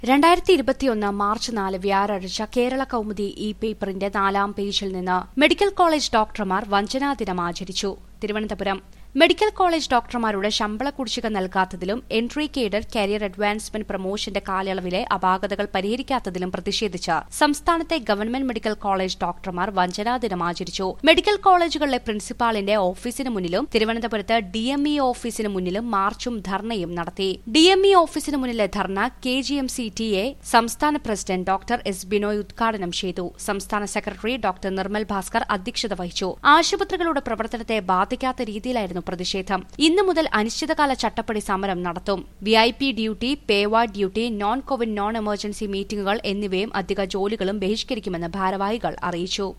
രണ്ടായിരത്തി ഇരുപത്തിയൊന്ന് മാർച്ച് നാല് വ്യാഴാഴ്ച കേരള കൗമുദി ഇ പേപ്പറിന്റെ നാലാം പേജിൽ നിന്ന് മെഡിക്കൽ കോളേജ് ഡോക്ടർമാർ വഞ്ചനാ ദിനം ആചരിച്ചു തിരുവനന്തപുരം മെഡിക്കൽ കോളേജ് ഡോക്ടർമാരുടെ ശമ്പള കുടിശ്ശിക നൽകാത്തതിലും എൻട്രി കേഡർ കരിയർ അഡ്വാൻസ്മെന്റ് പ്രൊമോഷന്റെ കാലയളവിലെ അപാകതകൾ പരിഹരിക്കാത്തതിലും പ്രതിഷേധിച്ച് സംസ്ഥാനത്തെ ഗവൺമെന്റ് മെഡിക്കൽ കോളേജ് ഡോക്ടർമാർ വഞ്ചനാ ദിനം ആചരിച്ചു മെഡിക്കൽ കോളേജുകളിലെ പ്രിൻസിപ്പാളിന്റെ ഓഫീസിന് മുന്നിലും തിരുവനന്തപുരത്ത് ഡിഎംഇ ഓഫീസിന് മുന്നിലും മാർച്ചും ധർണയും നടത്തി ഡിഎംഇ ഓഫീസിന് മുന്നിലെ dharna K G M C T A സംസ്ഥാന പ്രസിഡന്റ് ഡോക്ടർ എസ് ബിനോയ് ഉദ്ഘാടനം ചെയ്തു സംസ്ഥാന സെക്രട്ടറി ഡോക്ടർ നിർമ്മൽ ഭാസ്കർ അധ്യക്ഷത വഹിച്ചു ആശുപത്രികളുടെ പ്രവർത്തനത്തെ ബാധിക്കാത്ത രീതിയിലായിരുന്നു പ്രതിഷേധം ഇന്നു മുതൽ അനിശ്ചിതകാല ചട്ടപ്പടി സമരം നടത്തും V I P duty pay ward duty non COVID non emergency മീറ്റിംഗുകൾ എന്നിവയും അധിക ജോലികളും ബഹിഷ്കരിക്കുമെന്ന് ഭാരവാഹികൾ അറിയിച്ചു